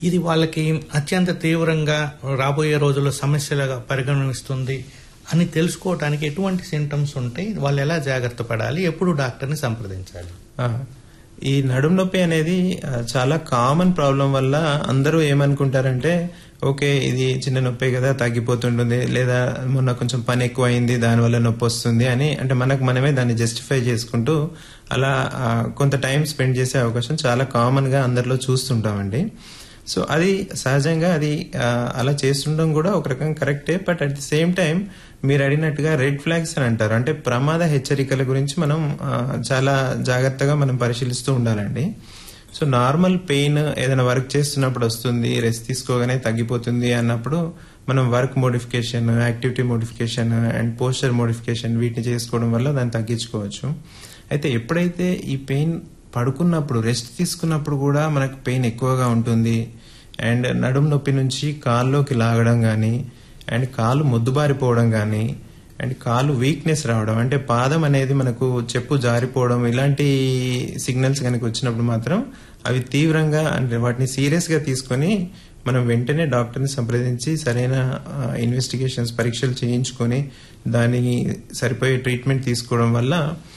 ఇది వాళ్ళకి అత్యంత తీవ్రంగా రాబోయే రోజుల్లో సమస్యలుగా పరిగణిస్తుంది అని తెలుసుకోవడానికి ఎటువంటి సింటమ్స్ ఉంటాయి వాళ్ళు ఎలా జాగ్రత్త పడాలి ఎప్పుడు డాక్టర్ని సంప్రదించాలి ఆ, ఈ నడుము నొప్పి అనేది ఆ, చాలా కామన్ ప్రాబ్లం వల్ల అందరూ ఏమనుకుంటారంటే ఓకే ఇది చిన్న నొప్పే కదా తగ్గిపోతుంటుంది లేదా మొన్న కొంచెం పని ఎక్కువ అయింది దానివల్ల నొప్పి వస్తుంది అని అంటే మనకు మనమే దాన్ని జస్టిఫై చేసుకుంటూ అలా ఆ, కొంత టైం స్పెండ్ చేసే అవకాశం చాలా కామన్ గా అందరిలో చూస్తుంటామండి సో అది సహజంగా అది ఆ, అలా చేస్తుండడం కూడా ఒక రకం కరెక్టే but at the same time మీరు అడిగినట్టుగా రెడ్ ఫ్లాగ్స్ అని అంటారు అంటే ప్రమాద హెచ్చరికల గురించి మనం ఆ, చాలా జాగ్రత్తగా మనం పరిశీలిస్తూ ఉండాలండి సో నార్మల్ పెయిన్ ఏదైనా వర్క్ చేస్తున్నప్పుడు వస్తుంది రెస్ట్ తీసుకోగానే తగ్గిపోతుంది అన్నప్పుడు మనం work modification activity modification and posture modification వీటిని చేసుకోవడం వల్ల దాన్ని తగ్గించుకోవచ్చు అయితే ఎప్పుడైతే ఈ పెయిన్ పడుకున్నప్పుడు రెస్ట్ తీసుకున్నప్పుడు కూడా మనకు పెయిన్ ఎక్కువగా ఉంటుంది అండ్ నడుము నొప్పి నుంచి కాల్లోకి లాగడం కానీ అండ్ కాలు మొద్దుబారిపోవడం కానీ అండ్ కాలు వీక్నెస్ రావడం అంటే పాదం అనేది మనకు చెప్పు జారిపోవడం ఇలాంటి సిగ్నల్స్ కనుక వచ్చినప్పుడు మాత్రం అవి తీవ్రంగా అంటే వాటిని సీరియస్ గా తీసుకొని మనం వెంటనే డాక్టర్ని సంప్రదించి సరైన ఇన్వెస్టిగేషన్స్ పరీక్షలు చేయించుకొని దానికి సరిపోయే ట్రీట్మెంట్ తీసుకోవడం వల్ల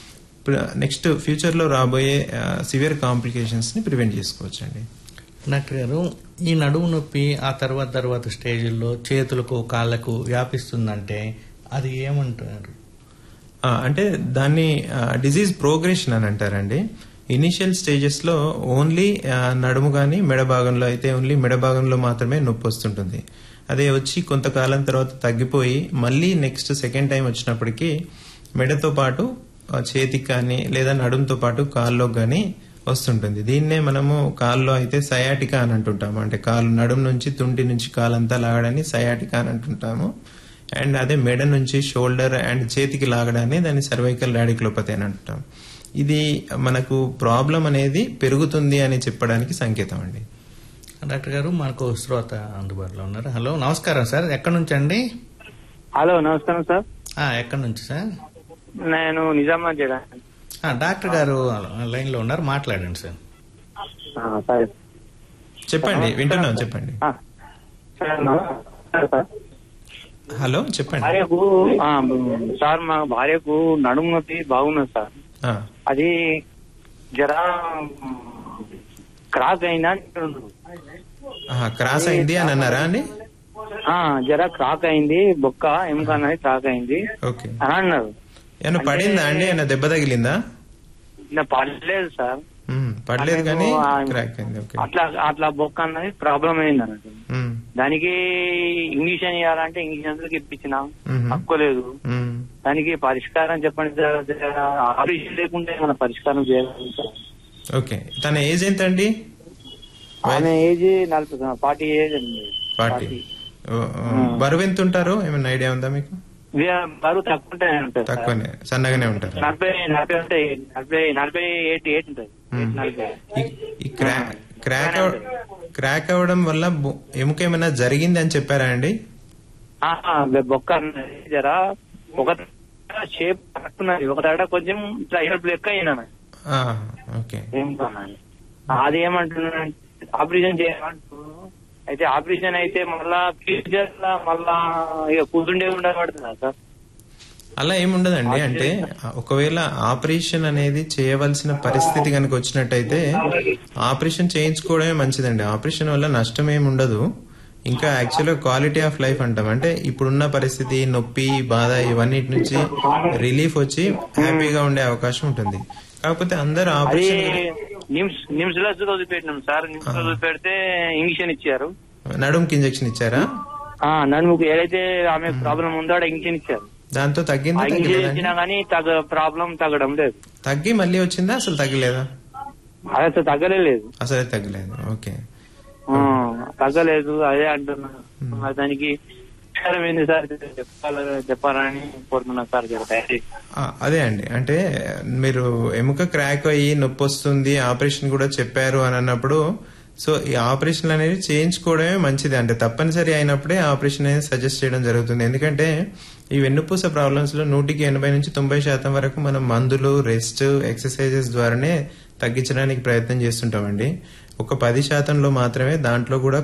నెక్స్ట్ ఫ్యూచర్ లో రాబోయే సివియర్ కాంప్లికేషన్స్ ని ప్రివెంట్ చేసుకోవచ్చు అండి డాక్టర్ గారు ఈ నడుము నొప్పి ఆ తర్వాత తర్వాత స్టేజ్ల్లో చేతులకు కాళ్ళకు వ్యాపిస్తుందంటే అది ఏమంటారు ఆ, అంటే దాన్ని డిజీజ్ ప్రోగ్రెషన్ అని అంటారండి ఇనిషియల్ స్టేజెస్ లో ఓన్లీ ఆ, నడుము కానీ మెడ భాగంలో అయితే ఓన్లీ మెడ భాగంలో మాత్రమే నొప్పి వస్తుంటుంది అదే వచ్చి కొంతకాలం తర్వాత తగ్గిపోయి మళ్ళీ నెక్స్ట్ సెకండ్ టైం వచ్చినప్పటికీ మెడతో పాటు ఆ, చేతికి కానీ లేదా నడుముతో పాటు కాల్లో కానీ వస్తుంటుంది దీన్నే మనము కాల్లో అయితే సయాటికా అని అంటుంటాము అంటే కాలు నడుము నుంచి తుంటి నుంచి కాలంతా లాగడాన్ని సయాటికా అని అంటుంటాము అండ్ అదే మెడ నుంచి షోల్డర్ అండ్ చేతికి లాగడాన్ని దాన్ని సర్వైకల్ రాడిక్లోపతి అని అంటాం ఇది మనకు ప్రాబ్లం అనేది పెరుగుతుంది అని చెప్పడానికి సంకేతం అండి డాక్టర్ గారు మనకు శ్రోత అందుబాటులో ఉన్నారు హలో నమస్కారం సార్ ఎక్కడి నుంచి అండి హలో నమస్కారం సార్ ఆ, ఎక్కడి నుంచి సార్ నేను నిజామాబాద్ జిల్లా ఆ, డాక్టర్ గారు లైన్ లో ఉన్నారు మాట్లాడండి సార్ ఆ, సరే చెప్పండి వింటున్నాం చెప్పండి ఆ, సార్ నమస్కారం సార్ హలో చెప్పండి భార్యకు ఆ, సార్ మా భార్యకు నడుము నొప్పి బాగున్నది సార్ ఆ, అది జరా క్రాక్ అయిందా అంటున్నారు. ఆహా, క్రాస్ అయింది అని అన్నారా అండి ఆ, జరా క్రాక్ అయింది బొక్క ఎముక అనేది క్రాక్ అయింది ఓకే అని అన్నారు ఏమన్నా పడిందా అండి ఏమన్నా దెబ్బ తగిలిందా ఇంకా పడలేదు సార్ ఉమ్, పడలేదు కానీ ఆ, క్రాక్ అయింది ఓకే అట్లా అట్లా బొక్క అన్నది ప్రాబ్లం అయింది అన్నట్టు ఉమ్, దానికి ఇంజక్షన్ ఇవ్వాలంటే ఇంజక్షన్ ఇప్పించిన మ్మ్. తక్కువలేదు ఉమ్. దానికి పరిష్కారం చెప్పండి సార్. జర ఆపరేషన్ లేకుంటే మన పరిష్కారం చేయగలుగుతాం ఓకే తన ఏజ్ ఎంత అండి ఆమె ఏజ్ నలభై ఫార్టీ ఏజ్ అండి పార్టీ బరువు ఎంత ఉంటారు ఏమైనా ఐడియా ఉందా మీకు వే- బరువు తక్కువ ఉంటాయి ఉంటుంది సార్. తక్కువనే సన్నగానే ఉంటారు నలభై నలభై ఉంటాయి నలభై నలభై ఎయిట్ ఎయిట్ ఉంటుంది మ్మ్. నలభై ఈ- ఈ క్రా- క్రాక్ అవ- క్రాక్ అవ్వడం వల్ల బొ- ఎముక ఏమైనా జరిగింది అని చెప్పారా అండి ఆ, బొక్క అన్నది జర ఒక షేప్ కట్టున్నది ఒక తడ కొంచెం ఇట్లా హెల్ప్ లెక్క అయినా ఆ, ఓకే ఏం కావాలి అది ఏమంటున్నానంటే ఆపరేషన్ చేయాలంటూ అయితే ఆపరేషన్ అయితే మళ్ళా ఫ్యూచర్ లా మళ్ళా ఇక కూర్చుండే ఉండబడుతుందా సార్ అలా ఏముండదండి అంటే ఒకవేళ ఆపరేషన్ అనేది చేయవలసిన పరిస్థితి కనుక వచ్చినట్టయితే ఆపరేషన్ చేయించుకోవడమే మంచిదండి ఆపరేషన్ వల్ల నష్టం ఏమి ఉండదు ఇంకా యాక్చువల్గా క్వాలిటీ ఆఫ్ లైఫ్ అంటాం అంటే ఇప్పుడున్న పరిస్థితి నొప్పి బాధ ఇవన్నిటి నుంచి రిలీఫ్ వచ్చి హ్యాపీగా ఉండే అవకాశం ఉంటుంది కాకపోతే అందరు అది ఆపరేషన్ నిమ్స్ నిమ్స్ లో వదిలిపెట్టినాం సార్ నిమ్స్ లో వదిలిపెడితే ఇంజక్షన్ ఇచ్చారు నడుముకి ఇంజెక్షన్ ఇచ్చారా ఆ నన్ను ఏదైతే ఆమె ప్రాబ్లం ఉందో ఆడ ఇంజక్షన్ ఇచ్చారు దాంతో ఆ తగ్గిందా ఇంజక్షన్ తగ్గలేదా ఇచ్చినా గానీ తగ్గ ప్రాబ్లం తగ్గడం లేదు తగ్గి మళ్ళీ వచ్చిందా అసలు తగ్గలేదా అది అసలు తగ్గలేదు అసలే తగ్గలేదు ఓకే ఆ, తగ్గలేదు అదే అంటున్నా మరి దానికి పరిష్కారం ఏంది సార్ చెప్పాల చెప్పాలని కోరుతున్నా సార్ జర దయచేసి. ఆ, అదే అండి అంటే మీరు ఎముక క్రాక్ అయ్యి నొప్పి వస్తుంది ఆపరేషన్ కూడా చెప్పారు అని అన్నప్పుడు సో ఈ ఆపరేషన్ అనేది చేయించుకోవడమే మంచిది అంటే తప్పనిసరి అయినప్పుడే ఆపరేషన్ అనేది సజెస్ట్ చేయడం జరుగుతుంది ఎందుకంటే ఈ వెన్నుపూస ప్రాబ్లమ్స్ లో నూటికి ఎనభై నుంచి తొంభై శాతం వరకు మనం మందులు రెస్ట్ ఎక్సర్సైజెస్ ద్వారానే తగ్గించడానికి ప్రయత్నం చేస్తుంటామండి ఒక పది శాతంలో మాత్రమే దాంట్లో కూడా